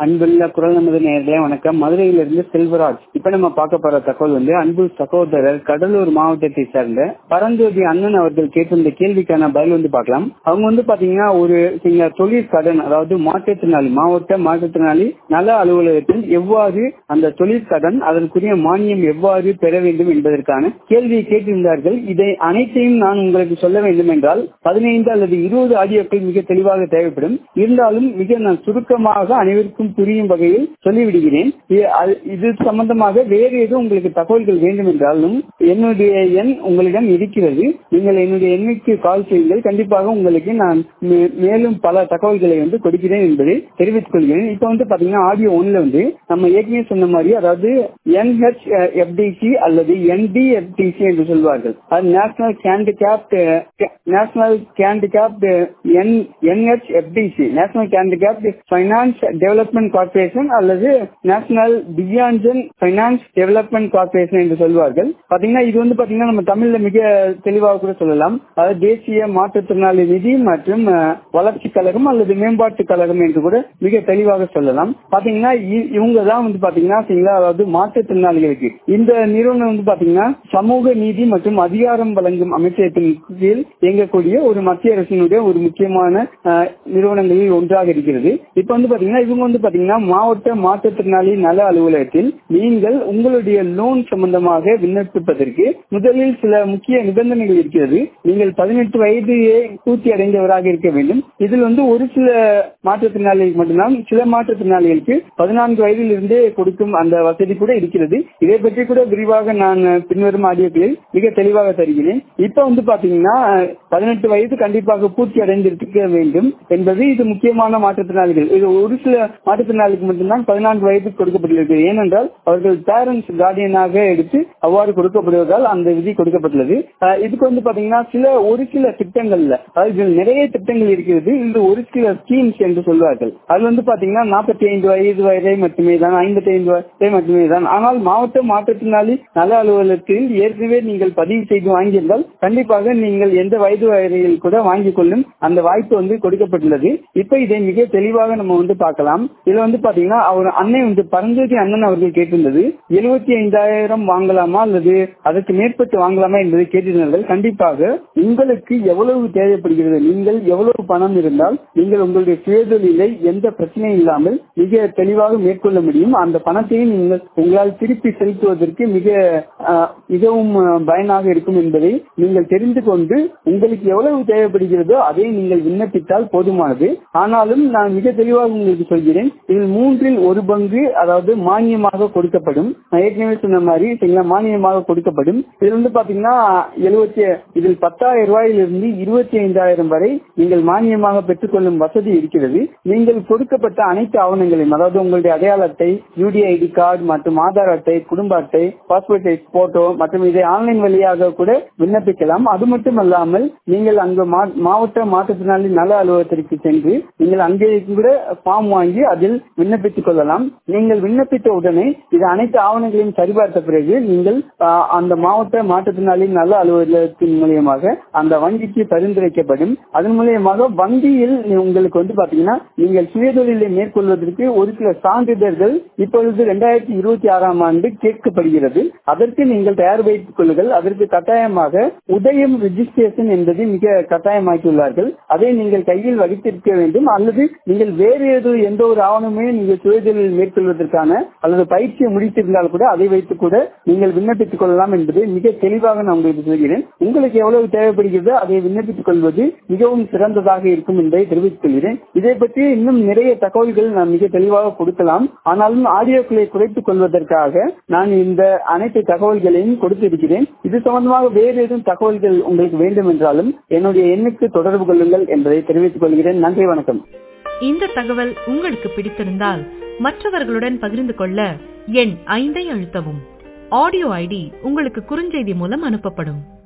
அன்புள்ள குரல் நமது நேர்களே வணக்கம் மதுரையிலிருந்து செல்வராஜ் இப்ப நம்ம பார்க்க போற தகவல் வந்து அன்பு சகோதரர் கடலூர் மாவட்டத்தை சேர்ந்த பரஞ்சோதி அண்ணன் அவர்கள் கேட்டிருந்த கேள்விக்கான பதில் வந்து பார்க்கலாம் அவங்க வந்து பாத்தீங்கன்னா ஒரு சில தொழில் கடன் அதாவது மாற்றுத்திறனாளி மாவட்ட மாற்றுத்திறனாளி நல அலுவலகத்தில் எவ்வாறு அந்த தொழில் கடன் அதற்குரிய மானியம் எவ்வாறு பெற வேண்டும் என்பதற்கான கேள்வியை கேட்டிருந்தார்கள் இதை அனைத்தையும் நான் உங்களுக்கு சொல்ல வேண்டும் என்றால் பதினைந்து அல்லது இருபது ஆடியோக்கள் மிக தெளிவாக தேவைப்படும் இருந்தாலும் மிக நான் சுருக்கமாக அனைவருக்கும் புரியும் வகையில் சொல்லிவிடுகிறேன் இ- அது- இது சம்பந்தமாக வேறு எதுவும் உங்களுக்கு தகவல்கள் வேண்டும் என்றாலும் என்னுடைய எண் உங்களிடம் இருக்கிறது நீங்கள் என்னுடைய எண்ணுக்கு கால் செய்யுங்கள் கண்டிப்பாக உங்களுக்கு நான் மே- மேலும் பல தகவல்களை வந்து கொடுக்கிறேன் என்பதை தெரிவித்துக் கொள்கிறேன் இப்ப வந்து பாத்தீங்கன்னா ஆடியோ ஒன்ல வந்து நம்ம ஏற்கனவே சொன்ன மாதிரி அதாவது என்ஹெச் எஃப்டிசி அல்லது என்டிஎஃப்டிசி என்று சொல்வார்கள் அது national handicapped national handicapped N NH FDC national handicapped finance development corporation அல்லது national Divyangjan finance development corporation என்று சொல்வார்கள் பாத்தீங்கன்னா இது வந்து பாத்தீங்கன்னா நம்ம தமிழ்ல மிக தெளிவாக கூட சொல்லலாம் அதாவது தேசிய மாற்றுத்திறனாளி நிதி மற்றும் அஹ், வளர்ச்சி கழகம் அல்லது மேம்பாட்டு கழகம் என்று கூட மிக தெளிவாக சொல்லலாம் பாத்தீங்கன்னா இ- இவங்க தான் வந்து பாத்தீங்கன்னா சரிங்களா, அதாவது மாற்றுத்திறனாளிகளுக்கு இந்த நிறுவனம் வந்து பாத்தீங்கன்னா சமூக நீதி மற்றும் அதிகாரம் வழங்கும் அமைச்சகத்தின் கீழ் இயங்கக்கூடிய ஒரு மத்திய அரசினுடைய ஒரு முக்கியமான அஹ், நிறுவனங்களில் ஒன்றாக இருக்கிறது இப்ப வந்து பாத்தீங்கன்னா இவங்க வந்து பாத்தீங்கன்னா மாவட்ட மாற்றுத்திறனாளி நல அலுவலகத்தில் நீங்கள் உங்களுடைய லோன் சம்பந்தமாக விண்ணப்பிப்பதற்கு முதலில் சில முக்கிய நிபந்தனைகள் இருக்கிறது நீங்கள் பதினெட்டு வயதையே பூர்த்தி அடைந்தவராக இருக்க வேண்டும் இதில் வந்து ஒரு சில மாற்றுத்திறனாளிகளுக்கு மட்டும்தான் சில மாற்றுத்திறனாளிகளுக்கு பதினான்கு வயதில் இருந்தே கொடுக்கும் அந்த வசதி கூட இருக்கிறது இதை பற்றி கூட விரிவாக நான் பின்வரும் ஆடியோக்களில் மிக தெளிவாக தருகிறேன் இப்ப வந்து பாத்தீங்கன்னா பதினெட்டு வயது கண்டிப்பாக பூர்த்தி அடைந்திருக்க வேண்டும் என்பது இது முக்கியமான மாற்றுத்திறனாளிகள் இது ஒரு சில மாற்றுத்திறனாளிக்கு மட்டும்தான் பதினான்கு வயது கொடுக்கப்பட்டிருக்கிறது ஏனென்றால் அவர்கள் பேரண்ட்ஸ் கார்டியனாக எடுத்து அவ்வாறு கொடுக்கப்படுவதால் அந்த விதி கொடுக்கப்பட்டுள்ளது அஹ் இதுக்கு வந்து பாத்தீங்கன்னா சில ஒரு சில திட்டங்கள்ல அதாவது இதில் நிறைய திட்டங்கள் இருக்கிறது இந்த ஒரு சில ஸ்கீம்ஸ் என்று சொல்வார்கள் அது வந்து பாத்தீங்கன்னா நாற்பத்தி ஐந்து வயது வரை மட்டுமே தான் ஐம்பத்தி ஐந்து வரை மட்டுமே தான் ஆனால் மாவட்ட மாற்றுத்திறனாளி நல அலுவலகத்தில் ஏற்கனவே நீங்கள் பதிவு செய்து வாங்கியிருந்தால் கண்டிப்பாக நீங்கள் எந்த வயது வரையில் கூட வாங்கிக் கொள்ளும் அந்த வாய்ப்பு வந்து கொடுக்கப்பட்டுள்ளது இப்ப இதை மிக தெளிவாக நம்ம வந்து பார்க்கலாம் இதுல வந்து பாத்தீங்கன்னா அவர் அன்னை வந்து பரஞ்சோதி அண்ணன் அவர்கள் கேட்டிருந்தது எழுபத்தி ஐந்தாயிரம் வாங்கலாமா அல்லது அதற்கு மேற்பட்டு வாங்கலாமா என்பதை கேட்டிருந்தார்கள் கண்டிப்பாக உங்களுக்கு எவ்வளவு தேவைப்படுகிறது நீங்கள் எவ்வளவு பணம் இருந்தால் நீங்கள் உங்களுடைய சுயதொழிலை எந்த பிரச்சனையும் இல்லாமல் மிக தெளிவாக மேற்கொள்ள முடியும் அந்த பணத்தையும் நீங்கள் உங்களால் திருப்பி செலுத்துவதற்கு மிக ஆஹ், மிகவும் ஆஹ், பயனாக இருக்கும் என்பதை நீங்கள் தெரிந்து கொண்டு உங்களுக்கு எவ்வளவு தேவைப்படுகிறதோ அதை நீங்கள் விண்ணப்பித்தால் போதுமானது ஆனாலும் நான் மிக தெளிவாக உங்களுக்கு சொல்கிறேன் இதில் மூன்றில் ஒரு பங்கு அதாவது மானியமாக கொடுக்கப்படும் நான் ஏற்கனவே சொன்ன மாதிரி சரிங்களா மானியமாக கொடுக்கப்படும் இதில் வந்து பாத்தீங்கன்னா எழுபத்தி இதில் பத்தாயிரம் ரூபாயிலிருந்து இருபத்தி ஐந்தாயிரம் வரை நீங்கள் மானியமாக பெற்றுக்கொள்ளும் வசதி இருக்கிறது நீங்கள் கொடுக்கப்பட்ட அனைத்து ஆவணங்களையும் அதாவது உங்களுடைய அடையாள அட்டை யூடிஐடி கார்டு மற்றும் ஆதார் அட்டை குடும்ப அட்டை பாஸ்போர்ட் சைஸ் போட்டோ மற்றும் இதை ஆன்லைன் வழியாக கூட விண்ணப்பிக்கலாம் அது மட்டுமல்லாமல் நீங்கள் அங்கு மா- மாவட்ட மாற்றுத்திறனாளி நல அலுவலகத்திற்கு சென்று நீங்கள் அங்கே கூட ஃபார்ம் வாங்கி அதில் விண்ணப்பித்துக் கொள்ளலாம் நீங்கள் விண்ணப்பித்த உடனே இது அனைத்து ஆவணங்களையும் சரிபார்த்த பிறகு நீங்கள் ஆஹ், அந்த மாவட்ட மாற்றுத்திறனாளி நல அலுவலகத்தின் மூலியமாக அந்த வங்கிக்கு பரிந்துரைக்கப்படும் அதன் மூலியமாக வங்கியில் நீ- உங்களுக்கு வந்து பாத்தீங்கன்னா நீங்கள் சுயதொழிலை மேற்கொள்வதற்கு ஒரு சில சான்றிதழ்கள் இப்பொழுது இரண்டாயிரத்தி இருபத்தி ஆறாம் ஆண்டு கேட்கப்படுகிறது அதற்கு நீங்கள் தயார் வைத்துக் கொள்ளுங்கள் அதற்கு கட்டாயமாக உதயம் ரிஜிஸ்ட்ரேஷன் என்பது மிக கட்டாயமாக்கியுள்ளார்கள் அதை நீங்கள் கையில் வகித்திருக்க வேண்டும் அல்லது நீங்கள் வேறு ஏதோ எந்த ஒரு ஆவணமே நீங்கள் சுயதொழில் மேற்கொள்வதற்கான அல்லது பயிற்சியை முடித்திருந்தால் கூட அதை வைத்து கூட நீங்கள் விண்ணப்பித்துக் கொள்ளலாம் என்பதை மிக தெளிவாக நான் உங்களுக்கு சொல்கிறேன் உங்களுக்கு எவ்வளவு தேவைப்படுகிறதோ அதை விண்ணப்பித்துக் கொள்வது மிகவும் சிறந்ததாக இருக்கும் என்பதை தெரிவித்துக் கொள்கிறேன் இதை பற்றி இன்னும் நிறைய தகவல்கள் நான் மிக தெளிவாக கொடுக்கலாம் ஆனாலும் ஆடியோக்களை குறைத்துக் கொள்வதற்காக நான் இந்த அனைத்து தகவல்களையும் கொடுத்திருக்கிறேன் இது சம்பந்தமாக வேறு ஏதும் தகவல்கள் உங்களுக்கு வேண்டும் என்றாலும் என்னுடைய எண்ணுக்கு தொடர்பு கொள்ளுங்கள் என்பதை தெரிவித்துக் கொள்கிறேன் நன்றி வணக்கம் இந்த தகவல் உங்களுக்கு பிடித்திருந்தால் மற்றவர்களுடன் பகிர்ந்து கொள்ள எண் ஐந்தை அழுத்தவும் ஆடியோ ஐடி உங்களுக்கு குறுஞ்செய்தி மூலம் அனுப்பப்படும்